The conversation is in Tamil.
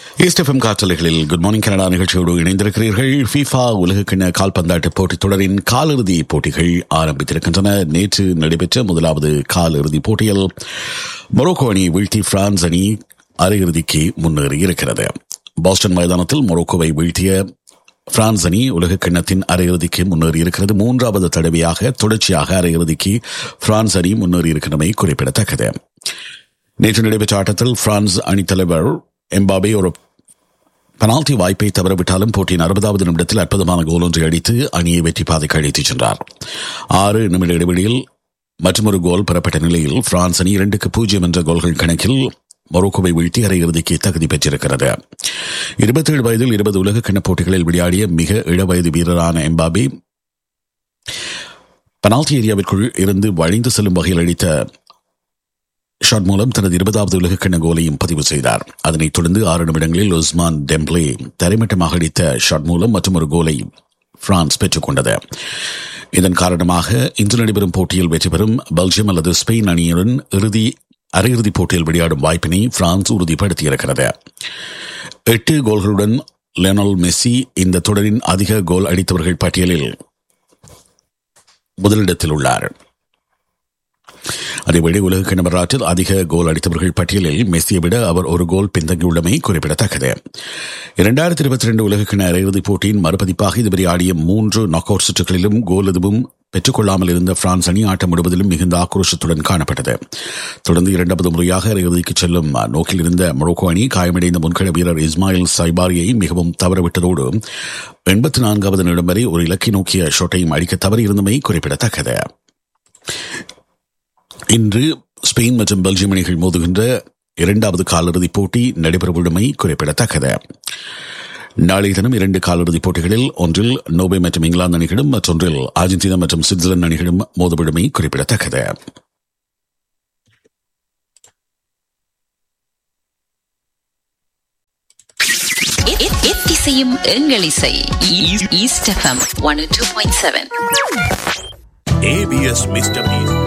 ஈஸ்டெஃபம் காற்றலைகளில் குட் மார்னிங் கனடா நிகழ்ச்சியோடு இணைந்திருக்கிறீர்கள் ஃபீஃபா உலகக்கிண கால்பந்தாட்ட போட்டித் தொடரின் காலிறுதி போட்டிகள் ஆரம்பித்திருக்கின்றன நேற்று நடைபெற்ற முதலாவது காலிறுதி போட்டியில் மொரோக்கோ அணி வீழ்த்தி பிரான்ஸ் அணி அரையிறுதிக்கு முன்னேறியிருக்கிறது பாஸ்டன் மைதானத்தில் மொரோக்கோவை வீழ்த்திய பிரான்ஸ் அணி உலக கிண்ணத்தின் அரையிறுதிக்கு முன்னேறி இருக்கிறது மூன்றாவது தடவையாக தொடர்ச்சியாக அரையிறுதிக்கு பிரான்ஸ் அணி முன்னேறி இருக்கிறமை குறிப்பிடத்தக்கது நேற்று நடைபெற்ற ஆட்டத்தில் பிரான்ஸ் அணித்தலைவர் எம்பாபே ஒரு பெனால்டி வாய்ப்பை தவறவிட்டாலும் போட்டியின் அறுபதாவது நிமிடத்தில் அற்புதமான கோல் ஒன்றை அடித்து அணியை வெற்றி பாதைக்கு அழைத்துச் சென்றார் ஆறு நிமிட இடைவெளியில் மற்றொரு கோல் பெறப்பட்ட நிலையில் பிரான்ஸ் அணி இரண்டுக்கு பூஜ்ஜியம் என்ற கோல்கள் கணக்கில் மொரோக்கோவை வீழ்த்தி அரையிறுதிக்கு தகுதி பெற்றிருக்கிறது இருபத்தேழு வயதில் இருபது உலக கிண்ண போட்டிகளில் விளையாடிய மிக இளவயது வீரரான எம்பாபி பெனால்டி ஏரியாவிற்குள் இருந்து வழிந்து செல்லும் வகையில் அடித்த ஷாட் மூலம் தனது இருபதாவது உலகக்கிண்ண கோலையும் பதிவு செய்தார் அதனைத் தொடர்ந்து ஆறு நிமிடங்களில் உஸ்மான் டெம்ப்ளே தரைமட்டமாக அடித்த ஷாட் மூலம் மற்றும் ஒரு கோலை பிரான்ஸ் பெற்றுக் கொண்டது இதன் காரணமாக இன்று நடைபெறும் போட்டியில் வெற்றி பெறும் பெல்ஜியம் அல்லது ஸ்பெயின் அணியுடன் இறுதி அரையிறுதிப் போட்டியில் விளையாடும் வாய்ப்பினை பிரான்ஸ் உறுதிப்படுத்தியிருக்கிறது எட்டு கோல்களுடன் லெனல் மெஸ்ஸி இந்த தொடரின் அதிக கோல் அடித்தவர்கள் பட்டியலில் முதலிடத்தில் உள்ளார் அதேவேளை உலக கிண வரலாற்றில் அதிக கோல் அடித்தவர்கள் பட்டியலில் மெஸ்ஸியை விட அவர் ஒரு கோல் பின்தங்கியுள்ளமை குறிப்பிடத்தக்கது இரண்டாயிரத்தி இருபத்தி ரெண்டு உலக கிண அரையிறுதிப் போட்டியின் மறுபதிப்பாக இதுவரை ஆடிய மூன்று நாக் அவுட் சுற்றுகளிலும் கோல் எதுவும் பெற்றுக்கொள்ளாமல் இருந்த பிரான்ஸ் அணி ஆட்டம் முழுவதிலும் மிகுந்த ஆக்ரோஷத்துடன் காணப்பட்டது தொடர்ந்து இரண்டாவது முறையாக அரையிறுதிக்கு செல்லும் நோக்கில் இருந்த மொரோக்கோ அணி காயமடைந்த முன்கள வீரர் இஸ்மாயில் சைபாரியை மிகவும் தவறவிட்டதோடு எண்பத்தி நான்காவது நிமிடம் வரை ஒரு இலக்கை நோக்கிய ஷோட்டையும் அடிக்க தவறியிருந்தமை குறிப்பிடத்தக்கது இன்று ஸ்பெயின் மற்றும் பெல்ஜியம் அணிகள் மோதுகின்ற இரண்டாவது காலிறுதிப் போட்டி நடைபெறவுள்ளமை குறிப்பிடத்தக்கது நாளைய தினம் இரண்டு காலிறுதிப் போட்டிகளில் ஒன்றில் நோபே மற்றும் இங்கிலாந்து அணிகளும் மற்றொன்றில் அர்ஜென்டினா மற்றும் சுவிட்சர்லாந்து அணிகளும் மோதவிடுமை குறிப்பிடத்தக்கது எத்திசையும் எங்கள் இசை east FM one two point seven ABS mister piece